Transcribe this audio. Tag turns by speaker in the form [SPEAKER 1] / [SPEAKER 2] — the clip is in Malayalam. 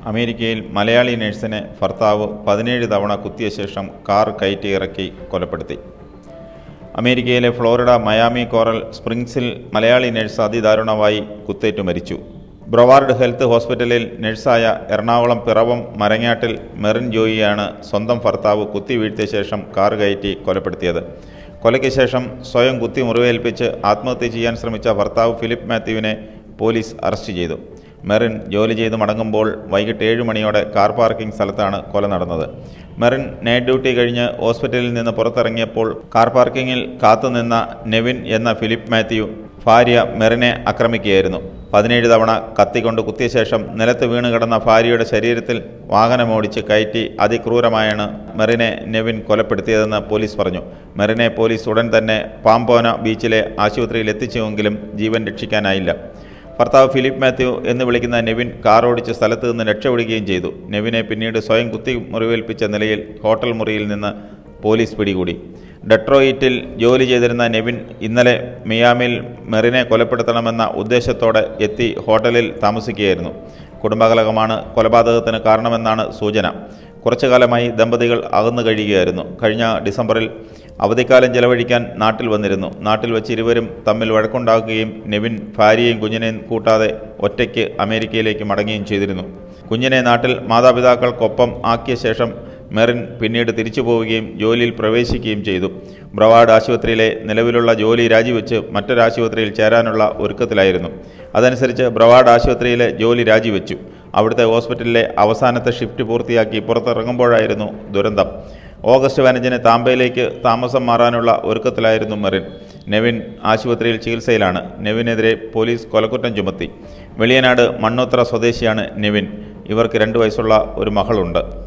[SPEAKER 1] അമേരിക്കയിൽ മലയാളി നഴ്സിനെ ഭർത്താവ് പതിനേഴ് തവണ കുത്തിയ ശേഷം കാർ കയറ്റി ഇറക്കി കൊലപ്പെടുത്തി അമേരിക്കയിലെ ഫ്ലോറിഡ മയാമി കോറൽ സ്പ്രിങ്സിൽ മലയാളി നഴ്സ് അതിദാരുണമായി കുത്തേറ്റു മരിച്ചു ബ്രൊവാർഡ് ഹെൽത്ത് ഹോസ്പിറ്റലിൽ നഴ്സായ എറണാകുളം പിറവം മരങ്ങാട്ടിൽ മെറിൻ ജോയിയാണ് സ്വന്തം ഭർത്താവ് കുത്തി വീഴ്ത്തിയ ശേഷം കാർ കയറ്റി കൊലപ്പെടുത്തിയത് കൊലയ്ക്ക് ശേഷം സ്വയം കുത്തി മുറിവേൽപ്പിച്ച് ആത്മഹത്യ ചെയ്യാൻ ശ്രമിച്ച ഭർത്താവ് ഫിലിപ്പ് മാത്യുവിനെ പോലീസ് അറസ്റ്റ് ചെയ്തു മെറിൻ ജോലി ചെയ്ത് മടങ്ങുമ്പോൾ വൈകിട്ട് ഏഴ് മണിയോടെ കാർ പാർക്കിംഗ് സ്ഥലത്താണ് കൊല നടന്നത് മെറിൻ നൈറ്റ് ഡ്യൂട്ടി കഴിഞ്ഞ് ഹോസ്പിറ്റലിൽ നിന്ന് പുറത്തിറങ്ങിയപ്പോൾ കാർ പാർക്കിങ്ങിൽ കാത്തുനിന്ന നെവിൻ എന്ന ഫിലിപ്പ് മാത്യു ഭാര്യ മെറിനെ ആക്രമിക്കുകയായിരുന്നു പതിനേഴ് തവണ കത്തിക്കൊണ്ട് കുത്തിയ ശേഷം നിലത്ത് വീണ് കിടന്ന ഭാര്യയുടെ ശരീരത്തിൽ വാഹനമോടിച്ച് കയറ്റി അതിക്രൂരമായാണ് മെറിനെ നെവിൻ കൊലപ്പെടുത്തിയതെന്ന് പോലീസ് പറഞ്ഞു മെറിനെ പോലീസ് ഉടൻ തന്നെ പാമ്പോന ബീച്ചിലെ ആശുപത്രിയിൽ എത്തിച്ചുവെങ്കിലും ജീവൻ രക്ഷിക്കാനായില്ല ഭർത്താവ് ഫിലിപ്പ് മാത്യു എന്ന് വിളിക്കുന്ന നെവിൻ കാർ ഓടിച്ച് സ്ഥലത്ത് നിന്ന് രക്ഷപ്പെടുകയും ചെയ്തു നെവിനെ പിന്നീട് സ്വയം കുത്തി മുറിവേൽപ്പിച്ച നിലയിൽ ഹോട്ടൽ മുറിയിൽ നിന്ന് പോലീസ് പിടികൂടി ഡെട്രോയിറ്റിൽ ജോലി ചെയ്തിരുന്ന നെവിൻ ഇന്നലെ മിയാമിൽ മെറിനെ കൊലപ്പെടുത്തണമെന്ന ഉദ്ദേശത്തോടെ എത്തി ഹോട്ടലിൽ താമസിക്കുകയായിരുന്നു കുടുംബകലഹമാണ് കൊലപാതകത്തിന് കാരണമെന്നാണ് സൂചന കുറച്ചു കാലമായി ദമ്പതികൾ അകന്നു കഴിയുകയായിരുന്നു കഴിഞ്ഞ ഡിസംബറിൽ അവധിക്കാലം ചെലവഴിക്കാൻ നാട്ടിൽ വന്നിരുന്നു നാട്ടിൽ വെച്ച് ഇരുവരും തമ്മിൽ വഴക്കുണ്ടാക്കുകയും നെവിൻ ഭാര്യയും കുഞ്ഞിനെയും കൂട്ടാതെ ഒറ്റയ്ക്ക് അമേരിക്കയിലേക്ക് മടങ്ങുകയും ചെയ്തിരുന്നു കുഞ്ഞിനെ നാട്ടിൽ മാതാപിതാക്കൾക്കൊപ്പം ആക്കിയ ശേഷം മെറിൻ പിന്നീട് തിരിച്ചു പോവുകയും ജോലിയിൽ പ്രവേശിക്കുകയും ചെയ്തു ബ്രവാർഡ് ആശുപത്രിയിലെ നിലവിലുള്ള ജോലി രാജിവെച്ച് മറ്റൊരാശുപത്രിയിൽ ചേരാനുള്ള ഒരുക്കത്തിലായിരുന്നു അതനുസരിച്ച് ബ്രവാർഡ് ആശുപത്രിയിലെ ജോലി രാജിവെച്ചു അവിടുത്തെ ഹോസ്പിറ്റലിലെ അവസാനത്തെ ഷിഫ്റ്റ് പൂർത്തിയാക്കി പുറത്തിറങ്ങുമ്പോഴായിരുന്നു ദുരന്തം ഓഗസ്റ്റ് പതിനഞ്ചിന് താമ്പയിലേക്ക് താമസം മാറാനുള്ള ഒരുക്കത്തിലായിരുന്നു മെറിൻ നെവിൻ ആശുപത്രിയിൽ ചികിത്സയിലാണ് നെവിനെതിരെ പോലീസ് കൊലക്കുറ്റം ചുമത്തി വെളിയനാട് മണ്ണോത്ര സ്വദേശിയാണ് നെവിൻ ഇവർക്ക് രണ്ട് വയസ്സുള്ള ഒരു മകളുണ്ട്